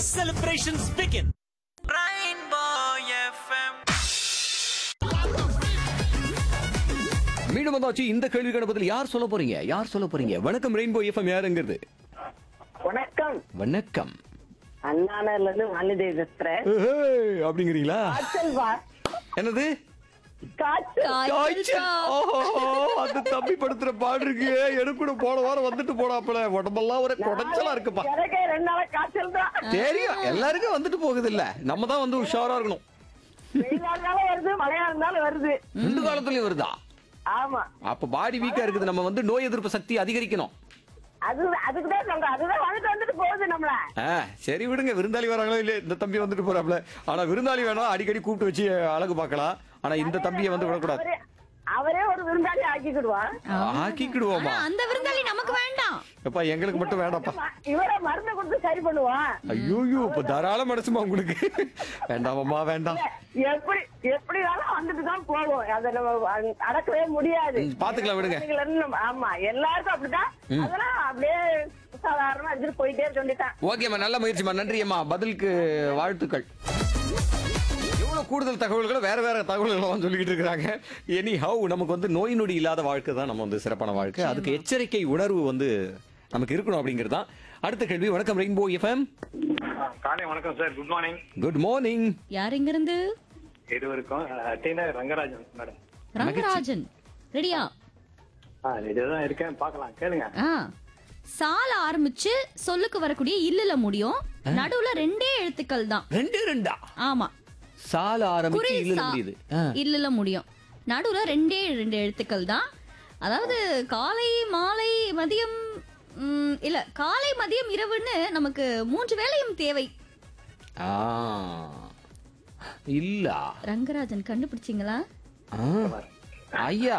Celebrations begin. மீண்டும் வந்தாச்சு இந்த கேள்விக்கான பதில் யார் சொல்ல போறீங்க யார் சொல்ல போறீங்க வணக்கம் ரெயின்போ எஃப்எம் யாருங்கிறது வணக்கம் வணக்கம் அண்ணாநர்ல இருந்து வாலிதை பேசுறேன் ஏய், அப்படிங்கிறீங்களா காய்ச்சல் வா என்னது காய்ச்சல் காய்ச்சல். ஓஹோ, அந்த தம்பி படுத்துற பாடு இருக்கு எனக்கு கூட போன வாரம் வந்துட்டு போனாப்புல உடம்பெல்லாம் ஒரே குடைச்சலா இருக்குப்பா எனக்கே ரெண்டு நாளா காய்ச்சல் தான் தெரியும் எல்லாருக்கும் வந்துட்டு போகுது இல்ல நம்ம தான் வந்து உஷாரா இருக்கணும் வெயிலா இருந்தாலும் வருது மழையா இருந்தாலும் வருது ரெண்டு காலத்துலயும் வருதா ஆமா அப்ப பாடி வீக்கா இருக்குது நம்ம வந்து நோய் எதிர்ப்பு சக்தி அதிகரிக்கணும் அது அதுக்குதான் சொல்றேன் அதுதான் வந்துட்டு வந்துட்டு போகுது நம்மள ஆ, சரி விடுங்க விருந்தாளி வராங்களோ இல்ல இந்த தம்பி வந்துட்டு போறாப்ல ஆனா விருந்தாளி வேணா அடிக்கடி கூப்பிட்டு வச்சு அழகு பார்க்கலாம் ஆனா இந்த தம்பியை வந்து விடக்கூடாது அவரே அவரே ஒரு விருந்தாளி ஆக்கிக்கிடுவான் ஆக்கிக்கிடுவோமா ஆனா அந்த விருந்தாளி நமக்கு வேண்டாம் எப்பா எங்களுக்கு மட்டும் வேண்டாப்பா இவரை மருந்து கொடுத்து சரி பண்ணுவான் ஐயோ இப்ப தாராள மனசுமா உங்களுக்கு வேண்டாமம்மா வேண்டாம் எப்படி எப்படினாலும் வந்துட்டு தான் போவோம் அதை நம்ம அ- அடக்கவே முடியாது ம், பாத்துக்கலாம் விடுங்க. குழந்தைகள் நம்ம- ஆமா எல்லாருக்கும் அப்படிதான் அதெல்லாம் அப்படியே சாதாரணமா எடுத்துட்டு போயிட்டே இருக்க வேண்டியதான் ஓகேம்மா நல்ல முயற்சிமா நன்றி அம்மா பதிலுக்கு வாழ்த்துக்கள் எவ்வளவு கூடுதல் தகவல்களை வேற வேற தகவல்கள் சொல்லிக்கிட்டு இருக்காங்க எனி ஹவு நமக்கு வந்து நோய் நொடி இல்லாத வாழ்க்கை தான் நம்ம வந்து சிறப்பான வாழ்க்கை அதுக்கு எச்சரிக்கை உணர்வு வந்து நமக்கு இருக்கணும் அப்படிங்கிறது தான் அடுத்த கேள்வி வணக்கம் ரெயின்போ எஃப்எம் ஆ, காலை வணக்கம் sir good morning good morning யார் இங்க இருந்து இது வரைக்கும் டீனா ரங்கராஜன் மேடம் ரங்கராஜன் ரெடியா ஆ இதுதான் இருக்கேன் பார்க்கலாம் கேளுங்க ஆ சால ஆரம்பிச்சு சொல்லுக்கு வரக்கூடிய இல்லல முடியும் நடுவுல ரெண்டே எழுத்துக்கள் தான் ரெண்டு ரெண்டா ஆமா சால ஆரம்பிச்சு குறி இல்ல சா முடியுது ஆ. இல்லல முடியும் நடுவுல ரெண்டே ரெண்டு எழுத்துக்கள் தான் அதாவது காலை மாலை மதியம் ம், இல்ல காலை மதியம் இரவுன்னு நமக்கு மூன்று வேளையும் தேவை ஆ. இல்ல ரங்கராஜன் கண்டுபிடிச்சிங்களா ஆ. ஐயா